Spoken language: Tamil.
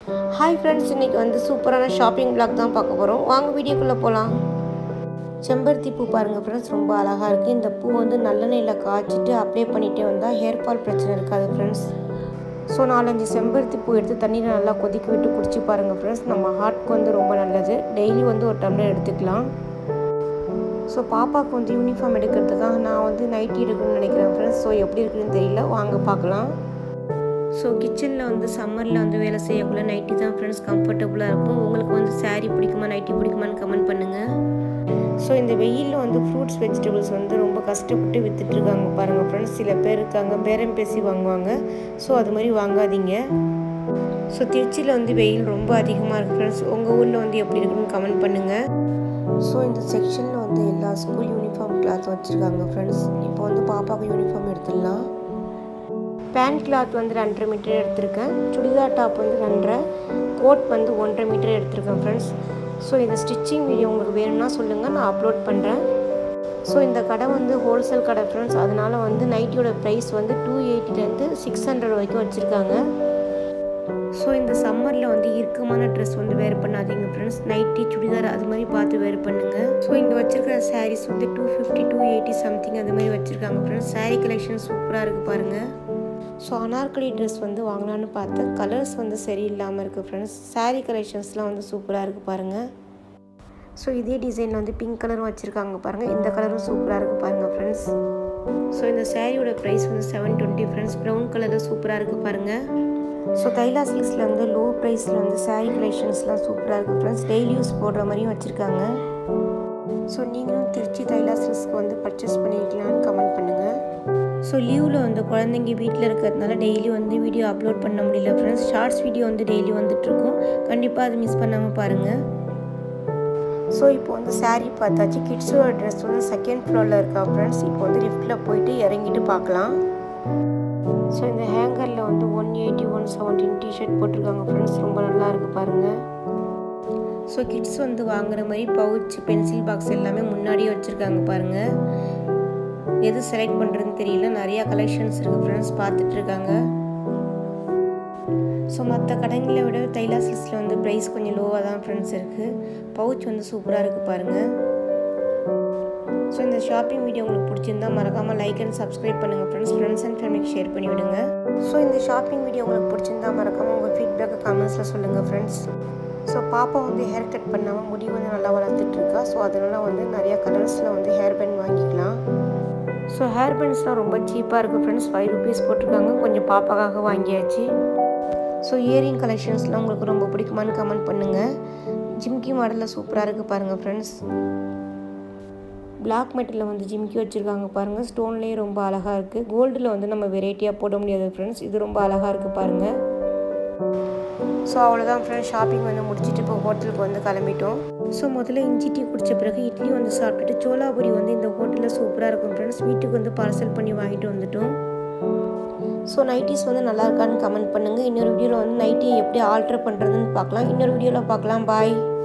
ஹாய் ஃப்ரெண்ட்ஸ் இன்றைக்கி வந்து சூப்பரான ஷாப்பிங் vlog தான் பார்க்க போகிறோம் வாங்க வீடியோக்குள்ளே போகலாம் செம்பருத்தி பூ பாருங்கள் ஃப்ரெண்ட்ஸ் ரொம்ப அழகாக இருக்குது இந்த பூ வந்து நல்லெண்ணெயில் காய்ச்சிட்டு அப்ளை பண்ணிகிட்டே வந்தால் ஹேர் ஃபால் பிரச்சனை இருக்காது ஃப்ரெண்ட்ஸ் ஸோ நாலஞ்சு செம்பருத்தி பூ எடுத்து தண்ணியில் நல்லா கொதிக்க விட்டு குடிச்சு பாருங்கள் ஃப்ரெண்ட்ஸ் நம்ம ஹார்ட்க்கு வந்து ரொம்ப நல்லது டெய்லி வந்து ஒரு டம்ளர் எடுத்துக்கலாம் ஸோ பாப்பாவுக்கு வந்து யூனிஃபார்ம் எடுக்கிறதுக்காக நான் வந்து நைட்டி எடுக்கணும்னு நினைக்கிறேன் ஃப்ரெண்ட்ஸ் ஸோ எப்படி இருக்குன்னு தெரியல வாங்க பார்க்கலாம் ஸோ கிச்சனில் வந்து சம்மரில் வந்து வேலை செய்யக்குள்ள நைட்டி தான் ஃப்ரெண்ட்ஸ் கம்ஃபர்டபுளாக இருக்கும் உங்களுக்கு வந்து saree பிடிக்குமா நைட்டி பிடிக்குமான்னு கமெண்ட் பண்ணுங்கள் ஸோ இந்த வெயிலில் வந்து ஃப்ரூட்ஸ் வெஜிடபிள்ஸ் வந்து ரொம்ப கஷ்டப்பட்டு விற்றுட்ருக்காங்க பாருங்கள் ஃப்ரெண்ட்ஸ் சில பேர் இருக்காங்க பேரம் பேசி வாங்குவாங்க ஸோ அது மாதிரி வாங்காதீங்க ஸோ திருச்சியில் வந்து வெயில் ரொம்ப அதிகமாக இருக்குது ஃப்ரெண்ட்ஸ் உங்கள் ஊரில் வந்து எப்படி இருக்குன்னு கமெண்ட் பண்ணுங்கள் ஸோ இந்த செக்ஷனில் வந்து எல்லா ஸ்கூல் யூனிஃபார்ம் கிளாத் வச்சுருக்காங்க ஃப்ரெண்ட்ஸ் இப்போ வந்து பாப்பாவுக்கு யூனிஃபார்ம் எடுத்துடலாம் பேண்ட் கிளாத் வந்து ரெண்டரை மீட்டர் எடுத்திருக்கேன் சுடிதார் டாப் வந்து ரெண்டரை கோட் வந்து ஒன்றரை மீட்டர் எடுத்திருக்கேன் ஃப்ரெண்ட்ஸ் ஸோ இந்த ஸ்டிச்சிங் வீடியோ உங்களுக்கு வேணும்னா சொல்லுங்கள் நான் அப்லோட் பண்ணுறேன் ஸோ இந்த கடை வந்து ஹோல்சேல் கடை ஃப்ரெண்ட்ஸ் அதனால் வந்து நைட்டியோட ப்ரைஸ் வந்து டூ எயிட்டிலேருந்து சிக்ஸ் ஹண்ட்ரட் வரைக்கும் வச்சுருக்காங்க ஸோ இந்த சம்மரில் வந்து இறுக்கமான ட்ரெஸ் வந்து வேர் பண்ணாதீங்க ஃப்ரெண்ட்ஸ் நைட்டி சுடிதார் அது மாதிரி பார்த்து வேர் பண்ணுங்கள் ஸோ இங்கே வச்சுருக்கிற சாரீஸ் வந்து two fifty two eighty something அது மாதிரி வச்சுருக்காங்க ஃப்ரெண்ட்ஸ் saree கலெக்ஷன் சூப்பராக இருக்குது பாருங்கள் ஸோ அனார்கலி ட்ரெஸ் வந்து வாங்கலான்னு பார்த்தேன் கலர்ஸ் வந்து சரியில்லாமல் இருக்குது ஃப்ரெண்ட்ஸ் saree கலெக்ஷன்ஸ்லாம் வந்து சூப்பராக இருக்குது பாருங்கள் ஸோ இதே டிசைனில் வந்து பிங்க் கலரும் வச்சுருக்காங்க பாருங்கள் இந்த கலரும் சூப்பராக இருக்குது பாருங்கள் ஃப்ரெண்ட்ஸ் ஸோ இந்த சாரியோட ப்ரைஸ் வந்து செவன் டுவெண்ட்டி ஃப்ரெண்ட்ஸ் ப்ரௌன் கலரில் சூப்பராக இருக்குது பாருங்கள் ஸோ தைலா சில்க்ஸில் வந்து லோ ப்ரைஸில் வந்து saree கலெக்ஷன்ஸ்லாம் சூப்பராக இருக்குது ஃப்ரெண்ட்ஸ் டெய்லி யூஸ் போடுற மாதிரியும் வச்சுருக்காங்க ஸோ நீங்களும் திருச்சி தைலா சில்க்ஸ்க்கு வந்து பர்ச்சேஸ் பண்ணிக்கலாம்னு கமெண்ட் பண்ணுங்கள் ஸோ லீவில் வந்து குழந்தைங்க வீட்டில் இருக்கிறதுனால டெய்லி வந்து வீடியோ அப்லோட் பண்ண முடியல ஃப்ரெண்ட்ஸ் ஷார்ட்ஸ் வீடியோ வந்து டெய்லி வந்துட்டுருக்கும் கண்டிப்பாக அது மிஸ் பண்ணாமல் பாருங்கள் ஸோ இப்போ வந்து saree பார்த்தாச்சு கிட்ஸோட ட்ரெஸ் வந்து செகண்ட் ஃப்ளோரில் இருக்கா ஃப்ரெண்ட்ஸ் இப்போ வந்து லிஃப்ட்டில் போயிட்டு இறங்கிட்டு பார்க்கலாம் ஸோ இந்த ஹேங்கரில் வந்து one eighty one seventeen t shirt போட்டிருக்காங்க ஃப்ரெண்ட்ஸ் ரொம்ப நல்லா இருக்குது பாருங்கள் ஸோ கிட்ஸ் வந்து வாங்குற மாதிரி பவுச் பென்சில் பாக்ஸ் எல்லாமே முன்னாடியே வச்சுருக்காங்க பாருங்கள் எது செலக்ட் பண்ணுறதுன்னு தெரியல நிறையா கலெக்ஷன்ஸ் இருக்குது ஃப்ரெண்ட்ஸ் பார்த்துட்டு இருக்காங்க ஸோ மற்ற கடைங்களை விட தைலா சில்க்ஸில் வந்து ப்ரைஸ் கொஞ்சம் லோவாக தான் ஃப்ரெண்ட்ஸ் இருக்குது பவுச் வந்து சூப்பராக இருக்குது பாருங்கள் ஸோ இந்த ஷாப்பிங் வீடியோ உங்களுக்கு பிடிச்சிருந்தா மறக்காமல் லைக் அண்ட் சப்ஸ்கிரைப் பண்ணுங்கள் ஃப்ரெண்ட்ஸ் ஃப்ரெண்ட்ஸ் அண்ட் ஃபேமிலிக்கு ஷேர் பண்ணி விடுங்க ஸோ இந்த ஷாப்பிங் வீடியோ உங்களுக்கு பிடிச்சிருந்தா மறக்காமல் உங்கள் ஃபீட்பேக்கை கமெண்ட்ஸில் சொல்லுங்கள் ஃப்ரெண்ட்ஸ் ஸோ பாப்பா வந்து ஹேர் கட் பண்ணாமல் முடி வந்து நல்லா வளர்த்துட்டு இருக்கா ஸோ அதனால் வந்து நிறையா கலர்ஸில் வந்து ஹேர் பேண்ட் வாங்கிக்கலாம் ஸோ ஹேர் பேண்ட்ஸ்லாம் ரொம்ப சீப்பாக இருக்குது ஃப்ரெண்ட்ஸ் ஃபைவ் ருபீஸ் போட்டிருக்காங்க கொஞ்சம் பாப்பாக்காக வாங்கியாச்சு ஸோ இயரிங் கலெக்ஷன்ஸ்லாம் உங்களுக்கு ரொம்ப பிடிக்குமான்னு கமெண்ட் பண்ணுங்கள் ஜிம்கி மாடலில் சூப்பராக இருக்குது பாருங்கள் ஃப்ரெண்ட்ஸ் பிளாக் மெட்டலில் வந்து ஜிம்கி வச்சுருக்காங்க பாருங்கள் ஸ்டோன்லேயே ரொம்ப அழகாக இருக்குது கோல்டில் வந்து நம்ம வெரைட்டியாக போட முடியாது ஃப்ரெண்ட்ஸ் இது ரொம்ப அழகாக இருக்குது பாருங்கள் ஸோ அவ்வளோதான் ஃப்ரெண்ட்ஸ் ஷாப்பிங் வந்து முடிச்சுட்டு இப்போ ஹோட்டலுக்கு வந்து கிளம்பிட்டோம் ஸோ முதல்ல இஞ்சி டீ குடித்த பிறகு இட்லி வந்து சாப்பிட்டுட்டு சோலாபுரி வந்து இந்த ஹோட்டலில் சூப்பராக இருக்கும் ஃப்ரெண்ட்ஸ் வீட்டுக்கு வந்து பார்சல் பண்ணி வாங்கிட்டு வந்துட்டோம் ஸோ நைட்டிஸ் வந்து நல்லா இருக்கான்னு கமெண்ட் பண்ணுங்கள் இன்னொரு வீடியோவில் வந்து நைட்டி எப்படி ஆல்ட்ரு பண்ணுறதுன்னு பார்க்கலாம் இன்னொரு வீடியோவில் பார்க்கலாம் பாய்